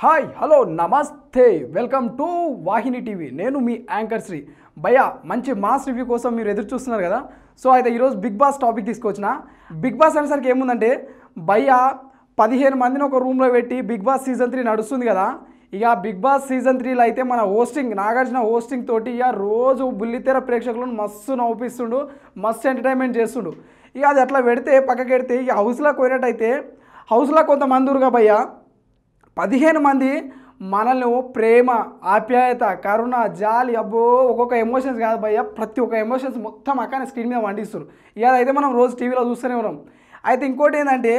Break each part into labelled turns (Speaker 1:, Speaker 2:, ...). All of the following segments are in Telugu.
Speaker 1: hi hello namaste welcome to Vahini TV నేను మీ యాంకర్ శ్రీ భయ్య మంచి మాస్ రివ్యూ కోసం మీరు ఎదురు చూస్తున్నారు కదా సో అయితే ఈరోజు బిగ్ బాస్ టాపిక్ తీసుకొచ్చిన బిగ్ బాస్ అనేసరికి ఏముందంటే భయ్య పదిహేను మందిని ఒక రూమ్లో పెట్టి బిగ్ బాస్ సీజన్ త్రీ నడుస్తుంది కదా ఇక బిగ్ బాస్ సీజన్ త్రీలో అయితే మన హోస్టింగ్ నాగార్జున హోస్టింగ్ తోటి ఇక రోజు బుల్లితెర ప్రేక్షకులను మస్తు నవ్విస్తుండు మస్తు ఎంటర్టైన్మెంట్ చేస్తుండు ఇక అది అట్లా పెడితే పక్కకి పెడితే ఇక హౌస్లో పోయినట్టయితే హౌస్లో కొంతమంది ఉరుగా భయ్య పదిహేను మంది మనల్ని ప్రేమ ఆప్యాయత కరుణ జాలి అబ్బో ఒక్కొక్క ఎమోషన్స్ కాదు భయ్య ప్రతి ఒక్క ఎమోషన్స్ మొత్తం అక్కనే స్క్రీన్ మీద వండిస్తారు ఇక అదైతే మనం రోజు టీవీలో చూస్తూనే ఉన్నాం అయితే ఇంకోటి ఏంటంటే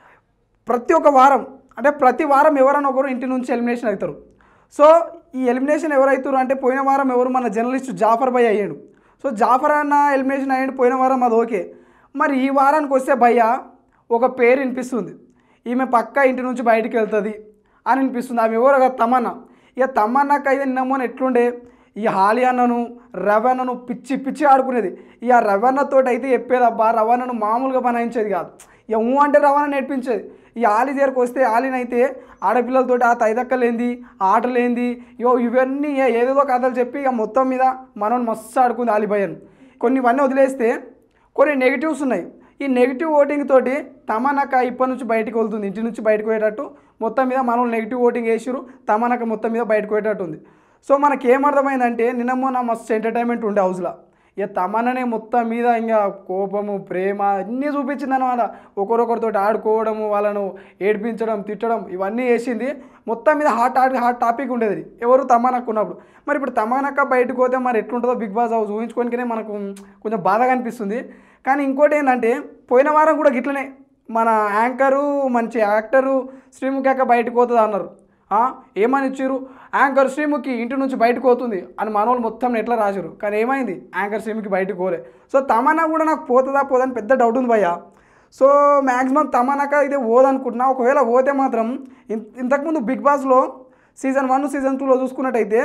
Speaker 1: ప్రతి ఒక్క వారం అంటే ప్రతి వారం ఎవరైనా ఒకరు ఇంటి నుంచి ఎలిమినేషన్ అవుతారు సో ఈ ఎలిమినేషన్ ఎవరైతారు అంటే పోయిన వారం ఎవరు మన జర్నలిస్ట్ జాఫర్ భయ్ అయ్యాడు సో జాఫర్ అన్న ఎలిమినేషన్ అయ్యాడు పోయిన వారం అది ఓకే మరి ఈ వారానికి వస్తే భయ్య ఒక పేరు వినిపిస్తుంది ఈమె పక్క ఇంటి నుంచి బయటికి వెళ్తుంది అని అనిపిస్తుంది ఆమె ఎవరు కదా తమన్నా ఇక తమన్నాకు అయితే నిన్నమ్మని ఎట్లుండే ఈ హాలి అన్నను రవణను పిచ్చి పిచ్చి ఆడుకునేది ఇక రవణతో అయితే చెప్పేది అబ్బా రవణను మామూలుగా బనాయించేది కాదు ఇక ఊ అంటే రవాణా నేర్పించేది ఈ ఆలి దగ్గరకు వస్తే ఆలినైతే ఆడపిల్లలతోటి ఆ తైదక్కలేంది ఆటలేంది ఇగో ఇవన్నీ ఏ- ఏదేదో కథలు చెప్పి ఇక మొత్తం మీద మనం మస్తు ఆడుకుంది ఆలిభయన్ కొన్ని ఇవన్నీ వదిలేస్తే కొన్ని నెగిటివ్స్ ఉన్నాయి ఈ నెగిటివ్ ఓటింగ్ తోటి తమనక ఇప్పటి నుంచి బయటకు వెళ్తుంది ఇంటి నుంచి బయటకు పోయేటట్టు మొత్తం మీద మనం నెగిటివ్ ఓటింగ్ వేసిరు తమనక మొత్తం మీద బయటకు పోయేటట్టు ఉంది సో మనకి ఏమర్థమైందంటే నిన్న మొన్న మస్తు ఎంటర్టైన్మెంట్ ఉండే హౌస్లో ఇక తమన్ననే మొత్తం మీద ఇంకా కోపము ప్రేమ అన్నీ చూపించింది అనమాట ఒకరొకరితో ఆడుకోవడము వాళ్ళను ఏడిపించడం తిట్టడం ఇవన్నీ వేసింది మొత్తం మీద హాట్ హాట్ హాట్ టాపిక్ ఉండేది ఎవరు తమానక్క ఉన్నప్పుడు మరి ఇప్పుడు తమానక్క బయటకు పోతే మరి ఎట్లుంటుందో బిగ్ బాస్ హౌస్ ఊహించుకోనికనే మనకు కొంచెం బాధగా అనిపిస్తుంది కానీ ఇంకోటి ఏంటంటే పోయిన వారం కూడా గిట్లనే మన యాంకరు మంచి యాక్టరు శ్రీముఖి అక్క బయటకు పోతుంది అన్నారు ఆ, ఏమని ఇచ్చారు యాంకర్ శ్రీముఖి ఇంటి నుంచి బయటకు పోతుంది అని మనోళ్ళు మొత్తం ఎట్లా రాశారు కానీ ఏమైంది యాంకర్ శ్రీముఖి బయటకు పోలే సో తమన్నా కూడా నాకు పోతుందా పోదని పెద్ద డౌట్ ఉంది భయ్య సో మ్యాక్సిమం తమన్నాక ఇదే పోదనుకుంటున్నా ఒకవేళ పోతే మాత్రం ఇన్- ఇంతకుముందు బిగ్ బాస్లో సీజన్ వన్ సీజన్ టూలో చూసుకున్నట్టయితే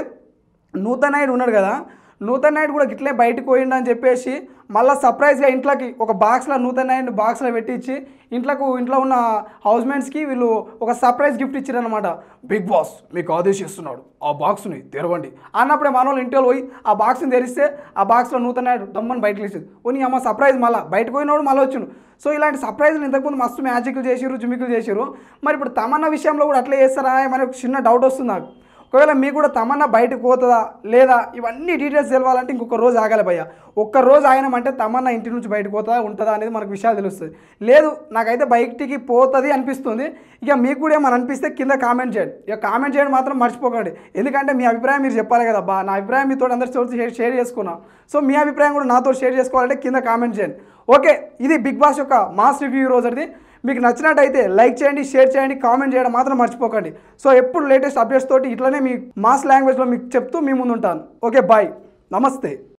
Speaker 1: నూతన్ నాయుడు ఉన్నాడు కదా నూతన్ నాయుడు కూడా గిట్లే బయటకు పోయిండు అని చెప్పేసి మళ్ళీ సర్ప్రైజ్గా ఇంట్లోకి ఒక బాక్స్లో నూతన్ నాయుడు బాక్స్లో పెట్టించి ఇంట్లోకి ఇంట్లో ఉన్న హౌస్మేట్స్కి వీళ్ళు ఒక సర్ప్రైజ్ గిఫ్ట్ ఇచ్చారనమాట బిగ్ బాస్ మీకు ఆదేశిస్తున్నాడు ఆ బాక్స్ని తెరవండి అన్నప్పుడే మన వాళ్ళు ఇంట్లో పోయి ఆ బాక్స్ని తెరిస్తే ఆ బాక్స్లో నూతన్ నాయుడు దమ్మని బయటకు వేసేది ఓ నీ అమ్మ సర్ప్రైజ్ మళ్ళీ బయటకు పోయినోడు మళ్ళీ వచ్చిండు సో ఇలాంటి సర్ప్రైజ్లు ఇంతకుముందు మస్తు మ్యాజిక్లు చేసిరు జుమికులు చేసిరు మరి ఇప్పుడు తమన్నా విషయంలో కూడా అట్లే చేస్తారా అని ఒక చిన్న డౌట్ వస్తుంది నాకు ఒకవేళ మీకు కూడా తమన్నా బయటకు పోతుందా లేదా ఇవన్నీ డీటెయిల్స్ తెలవాలంటే ఇంకొక రోజు ఆగాలి భయ్య ఒక్క రోజు ఆయనమంటే తమన్నా ఇంటి నుంచి బయటకు పోతుందా ఉంటుందా అనేది మనకు విషయాలు తెలుస్తుంది లేదు నాకైతే బయటికి పోతుంది అనిపిస్తుంది ఇక మీకు కూడా ఏమైనా అనిపిస్తే కింద కామెంట్ చేయండి ఇక కామెంట్ చేయడం మాత్రం మర్చిపోకండి ఎందుకంటే మీ అభిప్రాయం మీరు చెప్పాలి కదా బా నా అభిప్రాయం మీతో అందరితో షేర్ షేర్ చేసుకున్నా సో మీ అభిప్రాయం కూడా నాతో షేర్ చేసుకోవాలంటే కింద కామెంట్ చేయండి ఓకే ఇది బిగ్ బాస్ యొక్క మాస్ రివ్యూ రోజుది మీకు నచ్చినట్టయితే లైక్ చేయండి షేర్ చేయండి కామెంట్ చేయడం మాత్రం మర్చిపోకండి సో ఎప్పుడు లేటెస్ట్ అప్డేట్స్ తోటి ఇట్లనే మీ మాస్ లాంగ్వేజ్లో మీకు చెప్తూ మీ ముందు ఉంటాను ఓకే బాయ్ నమస్తే